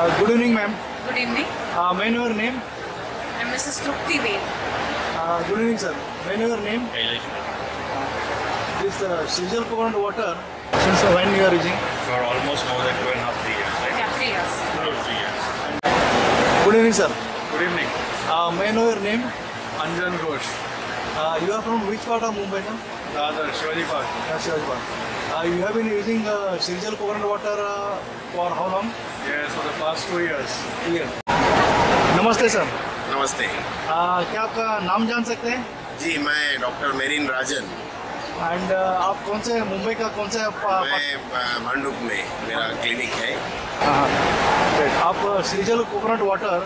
Uh, good evening, ma'am. Good evening. Uh, may I know your name? I'm Mrs. Trupti Vaid. Uh, good evening, sir. May I know your name? Kailash This uh, seasonal coconut water. Since uh, when you are using? for almost more than two and a half, three years. Like Yeah, three years. around three years. Good evening, sir. Good evening. Uh, may I know your name? Anjan Ghosh, Uh, you are from which part of Mumbai, sir? Dadar, Shivaji Park. Uh, Shivajpur. Uh, you have been using uh, seasonal coconut water uh, for how long? Yes, for the past two years. Year. नमस्ते sir नमस्ते uh, क्या आपका नाम जान सकते हैं जी मैं doctor marine Rajan and आप कौन से मुंबई का कौन से पा- मैं अ, मंडुप में मेरा क्लिनिक है हाँ, great. आप सीजल कोकोनट वाटर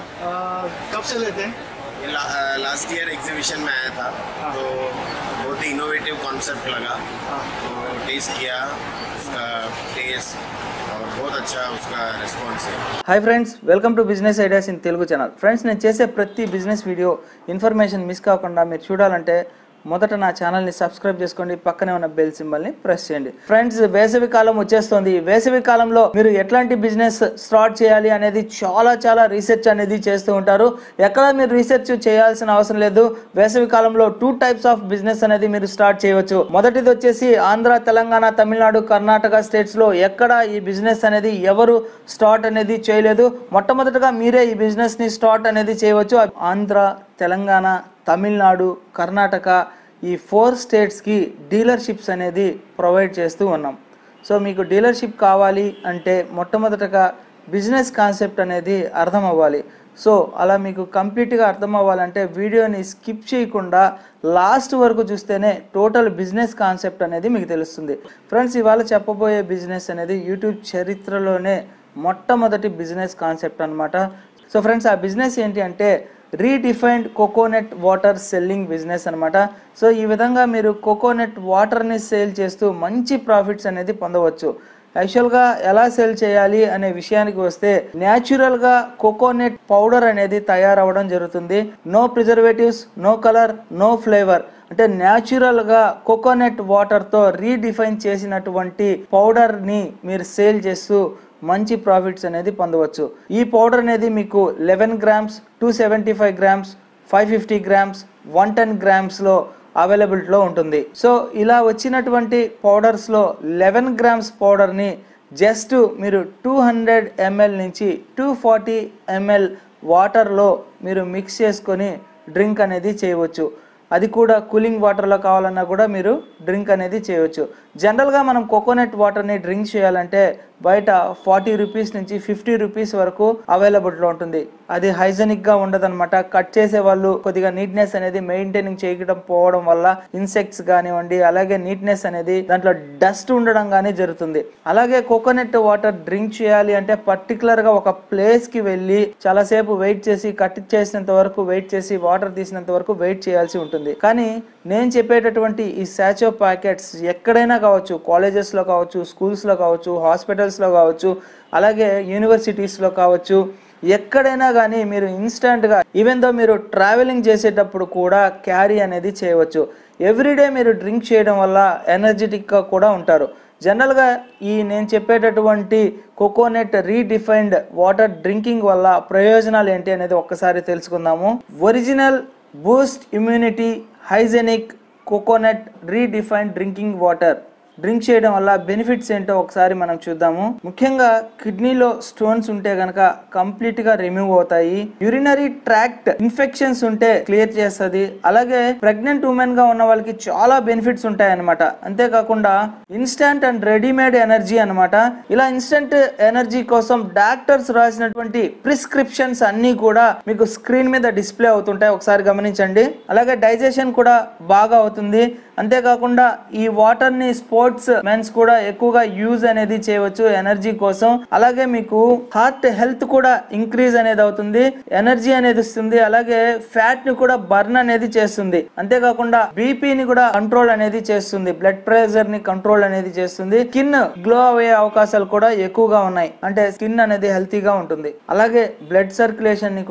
कब से लेते हैं ये ला, अ, लास्ट ईयर एग्जीबिशन में आया था हाँ। तो बहुत ही इनोवेटिव कॉन्सेप्ट लगा हाँ। तो टेस्ट किया उसका टेस्ट और बहुत अच्छा उसका रिस्पॉन्स है hi friends welcome to business ideas in Telugu channel friends నేను చేసే ప్రతి బిజినెస్ వీడియో ఇన్ఫర్మేషన్ మిస్ కాకుండా మీరు చూడాలంటే మొదట నా ఛానల్ని సబ్స్క్రైబ్ చేసుకోండి పక్కనే ఉన్న బెల్ సింబల్ని ప్రెస్ చేయండి ఫ్రెండ్స్ వేసవి కాలం వచ్చేస్తుంది ఈ వేసవి కాలంలో మీరు ఎట్లాంటి బిజినెస్ స్టార్ట్ చేయాలి అనేది చాలా చాలా రీసెర్చ్ అనేది చేస్తూ ఉంటారు ఎక్కడ మీరు రీసెర్చ్ చేయాల్సిన అవసరం లేదు వేసవి కాలంలో టూ టైప్స్ ఆఫ్ బిజినెస్ అనేది మీరు స్టార్ట్ చేయవచ్చు మొదటిది వచ్చేసి ఆంధ్ర తెలంగాణ తమిళనాడు కర్ణాటక స్టేట్స్ లో ఎక్కడ ఈ బిజినెస్ అనేది ఎవరు స్టార్ట్ అనేది చేయలేదు మొట్టమొదటగా మీరే ఈ బిజినెస్ ని స్టార్ట్ అనేది చేయవచ్చు ఆంధ్ర తెలంగాణ తమిళనాడు కర్ణాటక ఈ ఫోర్ స్టేట్స్కి డీలర్షిప్స్ అనేది ప్రొవైడ్ చేస్తూ ఉన్నాం సో మీకు డీలర్షిప్ కావాలి అంటే మొట్టమొదటగా బిజినెస్ కాన్సెప్ట్ అనేది అర్థం అవ్వాలి సో అలా మీకు కంప్లీట్గా అర్థం అవ్వాలంటే వీడియోని స్కిప్ చేయకుండా లాస్ట్ వరకు చూస్తేనే టోటల్ బిజినెస్ కాన్సెప్ట్ అనేది మీకు తెలుస్తుంది ఫ్రెండ్స్ ఇవాళ చెప్పబోయే బిజినెస్ అనేది యూట్యూబ్ చరిత్రలోనే మొట్టమొదటి బిజినెస్ కాన్సెప్ట్ అన్నమాట సో ఫ్రెండ్స్ ఆ బిజినెస్ ఏంటి అంటే redefined coconut water selling business అనమాట సో ఈ విధంగా మీరు కోకోనట్ వాటర్ని సేల్ చేస్తూ మంచి ప్రాఫిట్స్ అనేది పొందవచ్చు యాక్చువల్గా ఎలా సేల్ చేయాలి అనే విషయానికి వస్తే న్యాచురల్గా కోకోనట్ పౌడర్ అనేది తయారవడం జరుగుతుంది no preservatives no colour no flavour అంటే న్యాచురల్గా కోకోనట్ వాటర్తో రీడిఫైన్ చేసినటువంటి పౌడర్ని మీరు సేల్ చేస్తూ మంచి ప్రాఫిట్స్ అనేది పొందవచ్చు ఈ పౌడర్ అనేది మీకు eleven grams two seventy five grams five fifty grams one ten గ్రామ్స్లో అవైలబిలిటీలో ఉంటుంది సో ఇలా వచ్చినటువంటి పౌడర్స్లో లెవెన్ గ్రామ్స్ పౌడర్ని జస్ట్ మీరు టూ హండ్రెడ్ ఎంఎల్ నుంచి టూ ఫార్టీ ఎంఎల్ వాటర్లో మీరు మిక్స్ చేసుకొని డ్రింక్ అనేది చేయవచ్చు అది కూడా కూలింగ్ వాటర్లో కావాలన్నా కూడా మీరు డ్రింక్ అనేది చేయవచ్చు జనరల్గా మనం కోకోనట్ వాటర్ని డ్రింక్ చేయాలంటే బయట ఫార్టీ రూపీస్ నుంచి ఫిఫ్టీ రూపీస్ వరకు అవైలబుల్లో ఉంటుంది అది హైజెనిక్గా ఉండదన్నమాట కట్ చేసే వాళ్ళు కొద్దిగా నీట్నెస్ అనేది మెయింటైనింగ్ చేయడం పోవడం వల్ల ఇన్సెక్ట్స్ కానివ్వండి అలాగే నీట్నెస్ అనేది దాంట్లో డస్ట్ ఉండడం కానీ జరుగుతుంది అలాగే కోకోనట్ వాటర్ డ్రింక్ చేయాలి అంటే పర్టికులర్గా ఒక ప్లేస్కి వెళ్ళి చాలాసేపు వెయిట్ చేసి కట్ చేసినంత వరకు వెయిట్ చేసి వాటర్ తీసినంత వరకు వెయిట్ చేయాల్సి ఉంటుంది కానీ నేను చెప్పేటటువంటి ఈ సాచో ప్యాకెట్స్ ఎక్కడైనా కావచ్చు కాలేజెస్లో కావచ్చు స్కూల్స్లో కావచ్చు హాస్పిటల్స్లో కావచ్చు అలాగే యూనివర్సిటీస్లో కావచ్చు ఎక్కడైనా కానీ మీరు ఇన్స్టంట్గా ఈవెన్ దో మీరు ట్రావెలింగ్ చేసేటప్పుడు కూడా క్యారీ అనేది చేయవచ్చు ఎవ్రీడే మీరు డ్రింక్ చేయడం వల్ల ఎనర్జెటిక్గా కూడా ఉంటారు జనరల్గా ఈ నేను చెప్పేటటువంటి కోకోనట్ రీడిఫైన్డ్ వాటర్ డ్రింకింగ్ వల్ల ప్రయోజనాలు ఏంటి అనేది ఒక్కసారి తెలుసుకుందాము original boost immunity hygienic coconut redefined drinking water drink చేయడం వల్ల బెనిఫిట్స్ ఏంటో ఒకసారి మనం చూద్దాము ముఖ్యంగా కిడ్నీలో స్టోన్స్ ఉంటే గనక కంప్లీట్ గా రిమూవ్ అవుతాయి యూరినరీ ట్రాక్ట్ ఇన్ఫెక్షన్స్ ఉంటే క్లియర్ చేస్తుంది అలాగే ప్రెగ్నెంట్ ఉమెన్ గా ఉన్న వాళ్ళకి చాలా బెనిఫిట్స్ ఉంటాయి అనమాట అంతేకాకుండా ఇన్స్టంట్ అండ్ రెడీమేడ్ ఎనర్జీ అన్నమాట ఇలా ఇన్స్టంట్ ఎనర్జీ కోసం డాక్టర్స్ రాసినటువంటి ప్రిస్క్రిప్షన్స్ అన్ని కూడా మీకు స్క్రీన్ మీద డిస్ప్లే అవుతుంటాయి ఒకసారి గమనించండి అలాగే డైజెషన్ కూడా బాగా అవుతుంది అంతేకాకుండా ఈ వాటర్ ని స్పోర్ట్స్ మెన్స్ కూడా ఎక్కువగా యూజ్ అనేది చేయవచ్చు ఎనర్జీ కోసం అలాగే మీకు హార్ట్ హెల్త్ కూడా ఇంక్రీజ్ అనేది అవుతుంది ఎనర్జీ అనేది వస్తుంది అలాగే ఫ్యాట్ ని కూడా బర్న్ అనేది చేస్తుంది అంతేకాకుండా బీపీని కూడా కంట్రోల్ అనేది చేస్తుంది బ్లడ్ ప్రెషర్ ని కంట్రోల్ అనేది చేస్తుంది స్కిన్ గ్లో అయ్యే అవకాశాలు కూడా ఎక్కువగా ఉన్నాయి అంటే స్కిన్ అనేది హెల్తీగా ఉంటుంది అలాగే బ్లడ్ సర్క్యులేషన్ ని కూడా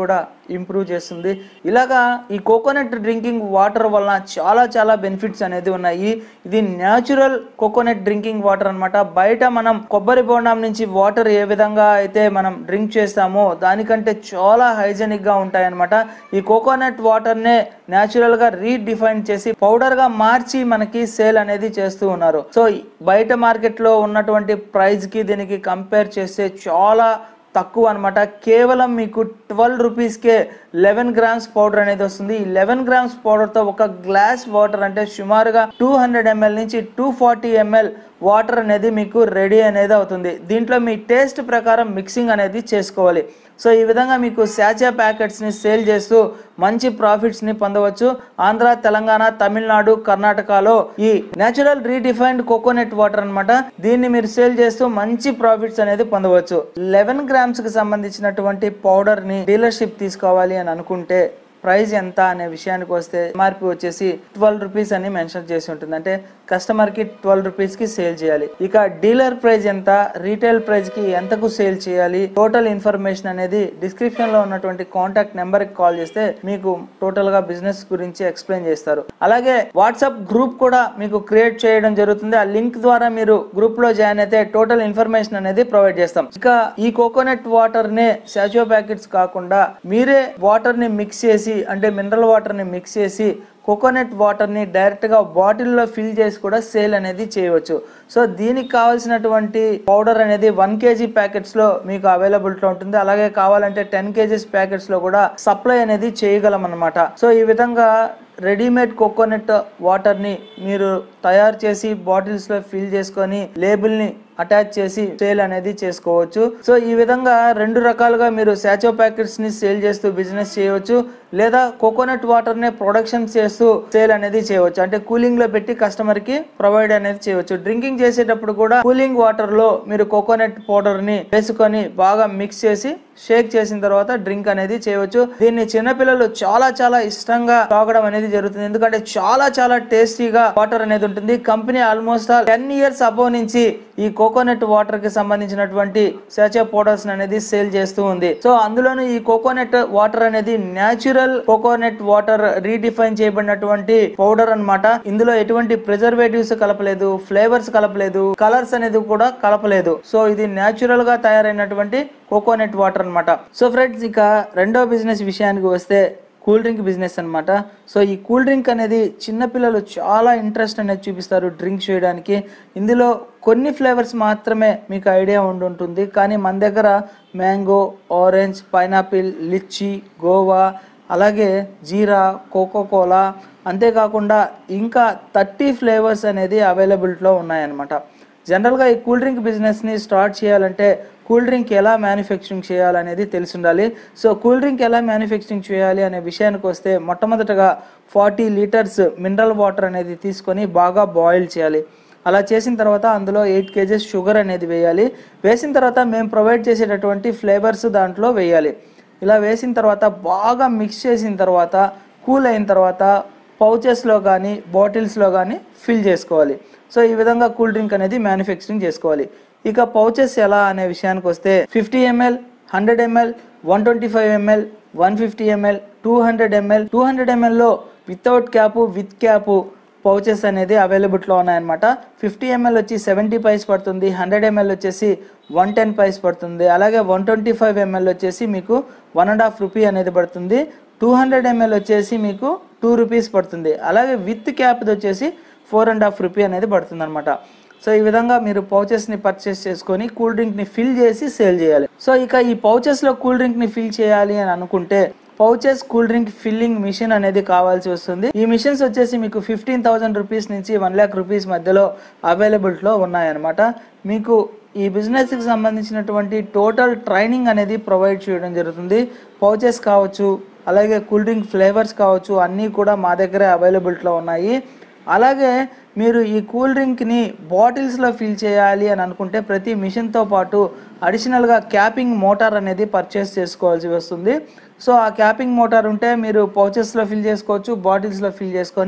ఇంప్రూవ్ చేస్తుంది ఇలాగా ఈ కోకోనట్ డ్రింకింగ్ వాటర్ వలన చాలా చాలా బెనిఫిట్స్ అనేది ఉన్నాయి ఇది న్యాచురల్ కోకోనట్ డ్రింకింగ్ వాటర్ అన్నమాట బయట మనం కొబ్బరి బోండం నుంచి వాటర్ ఏ విధంగా అయితే మనం డ్రింక్ చేస్తామో దానికంటే చాలా హైజెనిక్ గా ఉంటాయి అన్నమాట ఈ కోకోనట్ వాటర్ నే న్యాచురల్ గా రీడిఫైన్ చేసి పౌడర్ గా మార్చి మనకి సేల్ అనేది చేస్తూ ఉన్నారు సో బయట మార్కెట్ లో ఉన్నటువంటి ప్రైస్ కి దీనికి కంపేర్ చేస్తే చాలా తక్కువ అనమాట కేవలం మీకు ట్వెల్వ్ రూపీస్కే లెవెన్ గ్రామ్స్ పౌడర్ అనేది వస్తుంది ఈ లెవెన్ గ్రామ్స్ పౌడర్తో ఒక గ్లాస్ వాటర్ అంటే సుమారుగా టూ హండ్రెడ్ ఎంఎల్ నుంచి టూ ఫార్టీ ఎంఎల్ వాటర్ అనేది మీకు రెడీ అనేది అవుతుంది దీంట్లో మీ టేస్ట్ ప్రకారం మిక్సింగ్ అనేది చేసుకోవాలి సో ఈ విధంగా మీకు శాచా ప్యాకెట్స్ని సేల్ చేస్తూ మంచి ప్రాఫిట్స్ని పొందవచ్చు ఆంధ్ర తెలంగాణ తమిళనాడు కర్ణాటకలో ఈ నేచురల్ రీడిఫైన్డ్ కోకోనట్ వాటర్ అన్నమాట దీన్ని మీరు సేల్ చేస్తూ మంచి ప్రాఫిట్స్ అనేది పొందవచ్చు లెవెన్ గ్రామ్స్ కి సంబంధించినటువంటి పౌడర్ ని డీలర్షిప్ తీసుకోవాలి అని అనుకుంటే ప్రైస్ ఎంత అనే విషయానికి వస్తే ఎంఆర్పి వచ్చేసి ట్వెల్వ్ రూపీస్ అని మెన్షన్ చేసి ఉంటుంది అంటే కస్టమర్ కి ట్వెల్వ్ రూపీస్ కి సేల్ చేయాలి ఇక డీలర్ ప్రైస్ ఎంత రీటైల్ ప్రైస్ కి ఎంతకు సేల్ చేయాలి టోటల్ ఇన్ఫర్మేషన్ అనేది డిస్క్రిప్షన్ లో ఉన్నటువంటి కాంటాక్ట్ నెంబర్ కి కాల్ చేస్తే మీకు టోటల్ గా బిజినెస్ గురించి ఎక్స్ప్లెయిన్ చేస్తారు అలాగే వాట్సాప్ గ్రూప్ కూడా మీకు క్రియేట్ చేయడం జరుగుతుంది ఆ లింక్ ద్వారా మీరు గ్రూప్ లో జాయిన్ అయితే టోటల్ ఇన్ఫర్మేషన్ అనేది ప్రొవైడ్ చేస్తాం ఇక ఈ కోకోనట్ వాటర్ నే సాచో ప్యాకెట్స్ కాకుండా మీరే వాటర్ ని మిక్స్ చేసి అంటే మినరల్ వాటర్ ని మిక్స్ చేసి కోకోనట్ వాటర్ని డైరెక్ట్గా బాటిల్లో ఫిల్ చేసి కూడా సేల్ అనేది చేయవచ్చు సో దీనికి కావాల్సినటువంటి పౌడర్ అనేది వన్ కేజీ ప్యాకెట్స్లో మీకు అవైలబిలిటీలో ఉంటుంది అలాగే కావాలంటే టెన్ కేజీస్ ప్యాకెట్స్లో కూడా సప్లై అనేది చేయగలం అనమాట సో ఈ విధంగా రెడీమేడ్ కోకోనట్ వాటర్ని మీరు తయారు చేసి బాటిల్స్లో ఫిల్ చేసుకొని లేబుల్ని అటాచ్ చేసి సేల్ అనేది చేసుకోవచ్చు సో ఈ విధంగా రెండు రకాలుగా మీరు సాచో ప్యాకెట్స్ ని సేల్ చేస్తూ బిజినెస్ చేయవచ్చు లేదా కోకోనట్ వాటర్ నే ప్రొడక్షన్ చేస్తూ సేల్ అనేది చేయవచ్చు అంటే కూలింగ్ లో పెట్టి కస్టమర్ కి ప్రొవైడ్ అనేది చేయవచ్చు డ్రింకింగ్ చేసేటప్పుడు కూడా కూలింగ్ వాటర్ లో మీరు కోకోనట్ పౌడర్ ని వేసుకొని బాగా మిక్స్ చేసి షేక్ చేసిన తర్వాత డ్రింక్ అనేది చేయవచ్చు దీన్ని చిన్నపిల్లలు చాలా చాలా ఇష్టంగా తాగడం అనేది జరుగుతుంది ఎందుకంటే చాలా చాలా టేస్టీగా వాటర్ అనేది ఉంటుంది company almost all ten years above నుంచి ఈ కోకోనట్ వాటర్ కి సంబంధించినటువంటి సాచే పౌడర్స్ అనేది సేల్ చేస్తూ ఉంది సో అందులోనూ ఈ కోకోనట్ వాటర్ అనేది న్యాచురల్ కోకోనట్ వాటర్ రీడిఫైన్ చేయబడినటువంటి పౌడర్ అన్నమాట ఇందులో ఎటువంటి ప్రిజర్వేటివ్స్ కలపలేదు ఫ్లేవర్స్ కలపలేదు కలర్స్ అనేది కూడా కలపలేదు సో ఇది న్యాచురల్ గా తయారైనటువంటి కోకోనట్ వాటర్ అన్నమాట సో ఫ్రెండ్స్ ఇక రెండో బిజినెస్ విషయానికి వస్తే కూల్ డ్రింక్ బిజినెస్ అన్నమాట సో ఈ కూల్ డ్రింక్ అనేది చిన్నపిల్లలు చాలా ఇంట్రెస్ట్ అనేది చూపిస్తారు డ్రింక్ చేయడానికి ఇందులో కొన్ని ఫ్లేవర్స్ మాత్రమే మీకు ఐడియా ఉండి ఉంటుంది కానీ మన దగ్గర mango orange pineapple litchi guava అలాగే జీరా కోకో కోలా అంతేకాకుండా ఇంకా థర్టీ ఫ్లేవర్స్ అనేది అవైలబిలిటీలో ఉన్నాయన్నమాట జనరల్గా ఈ కూల్ డ్రింక్ బిజినెస్ని స్టార్ట్ చేయాలంటే కూల్ డ్రింక్ ఎలా మ్యానుఫ్యాక్చరింగ్ చేయాలనేది తెలిసి ఉండాలి సో కూల్ డ్రింక్ ఎలా మ్యానుఫ్యాక్చరింగ్ చేయాలి అనే విషయానికి వస్తే మొట్టమొదటగా ఫార్టీ లీటర్స్ మినరల్ వాటర్ అనేది తీసుకొని బాగా బాయిల్ చేయాలి అలా చేసిన తర్వాత అందులో ఎయిట్ కేజెస్ షుగర్ అనేది వేయాలి వేసిన తర్వాత మేము ప్రొవైడ్ చేసేటటువంటి ఫ్లేవర్స్ దాంట్లో వేయాలి ఇలా వేసిన తర్వాత బాగా మిక్స్ చేసిన తర్వాత కూల్ అయిన తర్వాత పౌచెస్లో కానీ బాటిల్స్లో కానీ ఫిల్ చేసుకోవాలి సో ఈ విధంగా కూల్ డ్రింక్ అనేది మ్యానుఫ్యాక్చరింగ్ చేసుకోవాలి ఇక పౌచెస్ ఎలా అనే విషయానికి వస్తే fifty ML hundred ML one twenty five ML one fifty ML two hundred ML two hundred ఎంఎల్లో without cap with cap pouches అనేది అవైలబుల్లో ఉన్నాయన్నమాట ఫిఫ్టీ ఎంఎల్ వచ్చి సెవెంటీ పైస్ పడుతుంది హండ్రెడ్ ఎంఎల్ వచ్చేసి వన్ టెన్ పైస్ పడుతుంది అలాగే వన్ ట్వంటీ ఫైవ్ ఎంఎల్ వచ్చేసి మీకు వన్ అండ్ హాఫ్ రూపీ అనేది పడుతుంది టూ హండ్రెడ్ ఎంఎల్ వచ్చేసి మీకు టూ రూపీస్ పడుతుంది అలాగే విత్ క్యాప్ది వచ్చేసి ఫోర్ అండ్ హాఫ్ రూపీ అనేది పడుతుంది అనమాట సో ఈ విధంగా మీరు పౌచెస్ని పర్చేస్ చేసుకొని కూల్ డ్రింక్ని ఫిల్ చేసి సేల్ చేయాలి సో ఇక ఈ పౌచెస్లో కూల్ డ్రింక్ని ఫిల్ చేయాలి అని అనుకుంటే pouches cool drink filling machine అనేది కావాల్సి వస్తుంది ఈ మిషన్స్ వచ్చేసి మీకు ఫిఫ్టీన్ థౌసండ్ రూపీస్ నుంచి వన్ ల్యాక్ రూపీస్ మధ్యలో అవైలబిలిటీలో ఉన్నాయన్నమాట మీకు ఈ బిజినెస్కి సంబంధించినటువంటి టోటల్ ట్రైనింగ్ అనేది ప్రొవైడ్ చేయడం జరుగుతుంది పౌచెస్ కావచ్చు అలాగే కూల్ డ్రింక్ ఫ్లేవర్స్ కావచ్చు అన్నీ కూడా మా దగ్గరే అవైలబిలిటీలో ఉన్నాయి అలాగే మీరు ఈ కూల్ డ్రింక్ని బాటిల్స్లో ఫిల్ చేయాలి అని అనుకుంటే ప్రతి మిషన్తో పాటు అడిషనల్గా క్యాపింగ్ మోటార్ అనేది పర్చేస్ చేసుకోవాల్సి వస్తుంది సో ఆ క్యాపింగ్ మోటార్ ఉంటే మీరు పౌచెస్లో ఫిల్ చేసుకోవచ్చు బాటిల్స్లో ఫిల్ చేసుకొని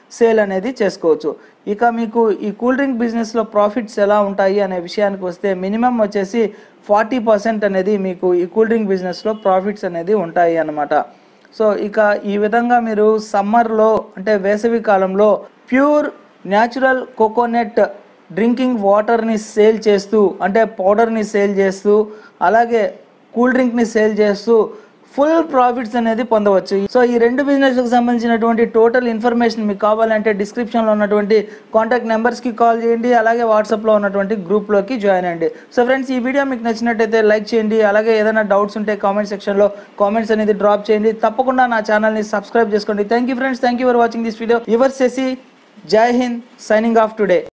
సేల్ అనేది చేసుకోవచ్చు ఇక మీకు ఈ కూల్ డ్రింక్ బిజినెస్లో ప్రాఫిట్స్ ఎలా ఉంటాయి అనే విషయానికి వస్తే మినిమం వచ్చేసి ఫార్టీ పర్సెంట్ అనేది మీకు ఈ కూల్ డ్రింక్ బిజినెస్లో ప్రాఫిట్స్ అనేది ఉంటాయి అన్నమాట సో ఇక ఈ విధంగా మీరు సమ్మర్లో అంటే వేసవి కాలంలో ప్యూర్ న్యాచురల్ కోకోనట్ డ్రింకింగ్ వాటర్ని సేల్ చేస్తూ అంటే పౌడర్ని సేల్ చేస్తూ అలాగే కూల్ డ్రింక్ని సేల్ చేస్తూ ఫుల్ ప్రాఫిట్స్ అనేది పొందవచ్చు సో ఈ రెండు బిజినెస్లకు సంబంధించినటువంటి టోటల్ ఇన్ఫర్మేషన్ మీకు కావాలంటే డిస్క్రిప్షన్లో ఉన్నటువంటి కాంటాక్ట్ నెంబర్స్కి కాల్ చేయండి అలాగే వాట్సాప్లో ఉన్నటువంటి గ్రూప్లోకి జాయిన్ అయ్యండి సో ఫ్రెండ్స్ ఈ వీడియో మీకు నచ్చినట్టయితే లైక్ చేయండి అలాగే ఏదైనా డౌట్స్ ఉంటే కామెంట్ సెక్షన్లో కామెంట్స్ అనేది డ్రాప్ చేయండి తప్పకుండా నా ఛానల్ని సబ్స్క్రైబ్ చేసుకోండి thank you friends thank you for watching this video your సెసి జై హింద్ సైనింగ్ ఆఫ్ టుడే